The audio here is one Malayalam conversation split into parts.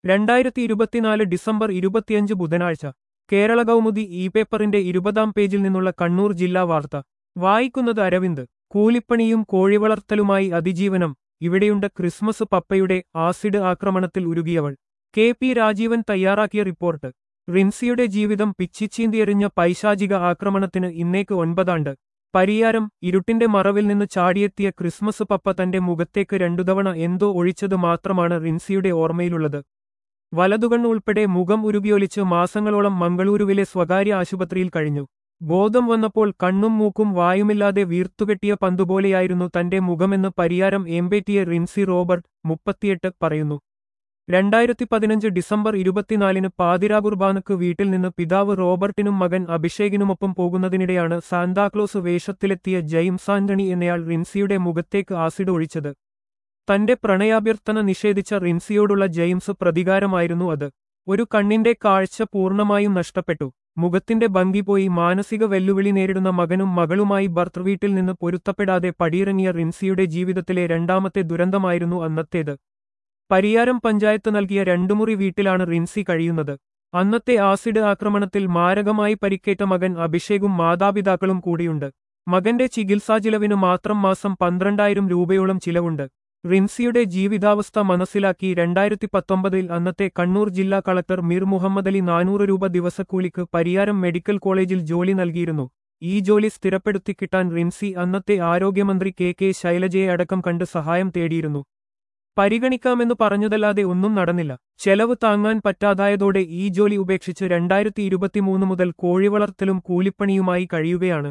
രണ്ടായിരത്തി ഇരുപത്തിനാല് ഡിസംബർ ഇരുപത്തിയഞ്ച് ബുധനാഴ്ച കേരള കൗമുദി ഇ പേപ്പറിന്റെ ഇരുപതാം പേജിൽ നിന്നുള്ള കണ്ണൂർ ജില്ലാ വാർത്ത വായിക്കുന്നത് അരവിന്ദ് കൂലിപ്പണിയും കോഴിവളർത്തലുമായി അതിജീവനം ഇവിടെയുണ്ട് ക്രിസ്മസ് പപ്പയുടെ ആസിഡ് ആക്രമണത്തിൽ ഉരുകിയവൾ കെ പി രാജീവൻ തയ്യാറാക്കിയ റിപ്പോർട്ട് റിൻസിയുടെ ജീവിതം പിച്ചിച്ചീന്തിയെറിഞ്ഞ പൈശാചിക ആക്രമണത്തിന് ഇന്നേക്ക് ഒൻപതാണ്ട് പരിയാരം ഇരുട്ടിന്റെ മറവിൽ നിന്ന് ചാടിയെത്തിയ ക്രിസ്മസ് പപ്പ തന്റെ മുഖത്തേക്ക് രണ്ടുതവണ എന്തോ ഒഴിച്ചത് മാത്രമാണ് റിൻസിയുടെ ഓർമ്മയിലുള്ളത് വലതുകണ്ണ് ഉൾപ്പെടെ മുഖം ഉരുകിയൊലിച്ച് മാസങ്ങളോളം മംഗളൂരുവിലെ സ്വകാര്യ ആശുപത്രിയിൽ കഴിഞ്ഞു ബോധം വന്നപ്പോൾ കണ്ണും മൂക്കും വായുമില്ലാതെ വീർത്തുകെട്ടിയ പന്തുപോലെയായിരുന്നു തന്റെ മുഖമെന്ന് പരിയാരം എംപേറ്റിയെ റിൻസി റോബർട്ട് മുപ്പത്തിയെട്ട് പറയുന്നു രണ്ടായിരത്തി പതിനഞ്ച് ഡിസംബർ ഇരുപത്തിനാലിന് പാതിരാ കുർബാനക്ക് വീട്ടിൽ നിന്ന് പിതാവ് റോബർട്ടിനും മകൻ അഭിഷേകിനുമൊപ്പം പോകുന്നതിനിടെയാണ് സാന്താക്ലോസ് വേഷത്തിലെത്തിയ ജെയിംസ് ആന്റണി എന്നയാൾ റിൻസിയുടെ മുഖത്തേക്ക് ആസിഡ് ഒഴിച്ചത് തന്റെ പ്രണയാഭ്യർത്ഥന നിഷേധിച്ച റിൻസിയോടുള്ള ജെയിംസ് പ്രതികാരമായിരുന്നു അത് ഒരു കണ്ണിന്റെ കാഴ്ച പൂർണ്ണമായും നഷ്ടപ്പെട്ടു മുഖത്തിന്റെ ഭംഗി പോയി മാനസിക വെല്ലുവിളി നേരിടുന്ന മകനും മകളുമായി ഭർത്തൃവീട്ടിൽ നിന്ന് പൊരുത്തപ്പെടാതെ പടിയിറങ്ങിയ റിൻസിയുടെ ജീവിതത്തിലെ രണ്ടാമത്തെ ദുരന്തമായിരുന്നു അന്നത്തേത് പരിയാരം പഞ്ചായത്ത് നൽകിയ രണ്ടുമുറി വീട്ടിലാണ് റിൻസി കഴിയുന്നത് അന്നത്തെ ആസിഡ് ആക്രമണത്തിൽ മാരകമായി പരിക്കേറ്റ മകൻ അഭിഷേകും മാതാപിതാക്കളും കൂടിയുണ്ട് മകന്റെ ചികിത്സാ ചിലവിന് മാത്രം മാസം പന്ത്രണ്ടായിരം രൂപയോളം ചിലവുണ്ട് റിൻസിയുടെ ജീവിതാവസ്ഥ മനസ്സിലാക്കി രണ്ടായിരത്തി പത്തൊമ്പതിൽ അന്നത്തെ കണ്ണൂർ ജില്ലാ കളക്ടർ മീർ മുഹമ്മദ് അലി നാനൂറ് രൂപ ദിവസക്കൂലിക്ക് പരിയാരം മെഡിക്കൽ കോളേജിൽ ജോലി നൽകിയിരുന്നു ഈ ജോലി സ്ഥിരപ്പെടുത്തി കിട്ടാൻ റിൻസി അന്നത്തെ ആരോഗ്യമന്ത്രി കെ കെ ശൈലജയെ അടക്കം കണ്ട് സഹായം തേടിയിരുന്നു പരിഗണിക്കാമെന്ന് പറഞ്ഞതല്ലാതെ ഒന്നും നടന്നില്ല ചെലവ് താങ്ങാൻ പറ്റാതായതോടെ ഈ ജോലി ഉപേക്ഷിച്ച് രണ്ടായിരത്തി ഇരുപത്തിമൂന്ന് മുതൽ കോഴിവളർത്തലും കൂലിപ്പണിയുമായി കഴിയുകയാണ്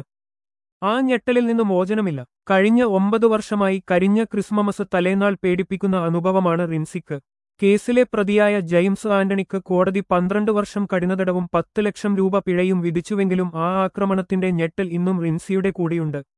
ആ ഞെട്ടലിൽ നിന്ന് മോചനമില്ല കഴിഞ്ഞ ഒമ്പത് വർഷമായി കരിഞ്ഞ ക്രിസ്മമസ് തലേനാൾ പേടിപ്പിക്കുന്ന അനുഭവമാണ് റിൻസിക്ക് കേസിലെ പ്രതിയായ ജെയിംസ് ആന്റണിക്ക് കോടതി പന്ത്രണ്ട് വർഷം കഠിനതടവും പത്ത് ലക്ഷം രൂപ പിഴയും വിധിച്ചുവെങ്കിലും ആ ആക്രമണത്തിന്റെ ഞെട്ടൽ ഇന്നും റിൻസിയുടെ കൂടെയുണ്ട്